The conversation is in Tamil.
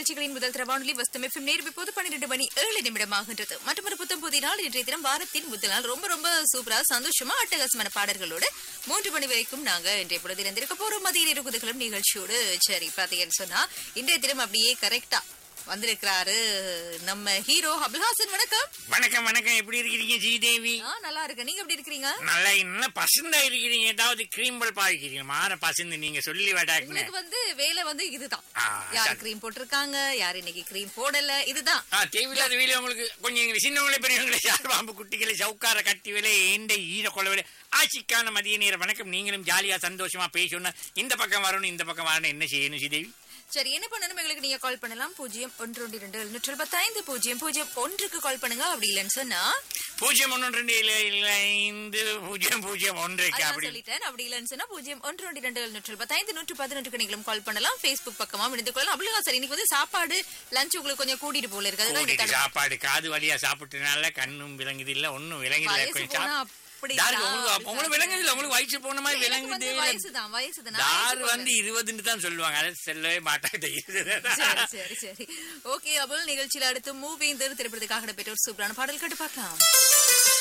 நிகழ்ச்சிகளின் முதல் தர வானொலி வஸ்தம் எஃப்எம் நேரம் இப்போது பன்னிரண்டு மணி ஏழு நிமிடமாகின்றது மற்றும் ஒரு புத்தம் புதிய நாள் இன்றைய தினம் வாரத்தின் முதல் நாள் ரொம்ப ரொம்ப சூப்பரா சந்தோஷமா அட்டகாசமான பாடல்களோடு மூன்று மணி வரைக்கும் நாங்க இன்றைய பொழுது இருந்திருக்க போறோம் மதிய இருக்குதுகளும் நிகழ்ச்சியோடு சரி பாத்தீங்கன்னு சொன்னா இன்றைய தினம் அப்படியே கரெக்டா வந்திருக்கிறாரு நம்ம ஹீரோ அபுல்ஹாசன் வணக்கம் வணக்கம் வணக்கம் எப்படி இருக்கிறீங்க ஜீதேவி ஆ நல்லா இருக்கு நீங்க எப்படி இருக்கிறீங்க நல்லா இன்னும் பசுந்தா இருக்கிறீங்க ஏதாவது கிரீம் பல்பா இருக்கிறீங்க மாற பசுந்து நீங்க சொல்லி விடாக்குன்னு உங்களுக்கு வந்து வேலை வந்து இதுதான் ஆ, யார் சரி. கிரீம் போட்டிருக்காங்க யார் இன்னைக்கு கிரீம் போடல இதுதான் ஆ தேவையில்லாத வீடியோ உங்களுக்கு கொஞ்சம் எங்க சின்னவங்களே பெரியவங்களே யார் பாம்பு குட்டிகளை சவுக்கார கட்டி விலை ஏண்ட ஈர கொள்ளவில்லை ஆட்சிக்கான மதிய நேர வணக்கம் நீங்களும் ஜாலியா சந்தோஷமா பேசணும் இந்த பக்கம் வரணும் இந்த பக்கம் வரணும் என்ன செய்யணும் ஸ்ரீதேவி சரி என்ன பண்ணணும் எங்களுக்கு நீங்க கால் பண்ணலாம் பூஜ்ஜியம் ஒன்று ஒன்று இரண்டு எழுநூற்றி எழுபத்தைந்து பூஜ்ஜியம் பூஜ்ஜியம் ஒன்றுக்கு கால் பண்ணுங்க அப்படி இல்லைன்னு சொன்னா பூஜ்ஜியம் ஒன்று ரெண்டு இல்லை இல்லை ஐந்து பூஜ்ஜியம் பூஜ்ஜியம் ஒன்றைக்கு அதான் அப்படி சொல்லிட்டேன் அப்படி இல்லைன்னு சொன்னா பூஜ்ஜியம் ஒன்று ஒன்று இரண்டு எழுநூற்றி எழுபத்தைந்து நூற்று பதினொன்றுக்கு நீங்களும் கால் பண்ணலாம் Facebook பக்கமா இணைந்து கொள்ளலாம் அவ்வளவு சார் இன்னைக்கு வந்து சாப்பாடு லஞ்ச் உங்களுக்கு கொஞ்சம் கூட்டிட்டு போல இருக்கு அதுதான் இந்த கூட்டிட்டு தடவை. சாப்பாடு காது வழியா சாப்பிட்டனால கண்ணும் விளங்குது இல்ல ஒண்ணும் விளங்குது வயசு கொஞ்சம் போனா சாப்~ அப்படி தாரு, தான் உங்களுக்கு உங்களுக்கு விளங்குது இல்ல உங்களுக்கு வயசு போன மாதிரி எனக்கு விளங்குது வந்து வயசுதான் வயசுதான் நான் தார் வயசு வந்து இருபதுன்னு தான் சொல்லுவாங்க அதை சொல்லவே மாட்டாங்க சரி சரி சரி ஓகே அபுல் நிகழ்ச்சியில அடுத்து மூவி இந்த திரைப்படத்துக்காக பெற்ற ஒரு சூப்பரான பாடல் கேட்டு பார்க்கலாம்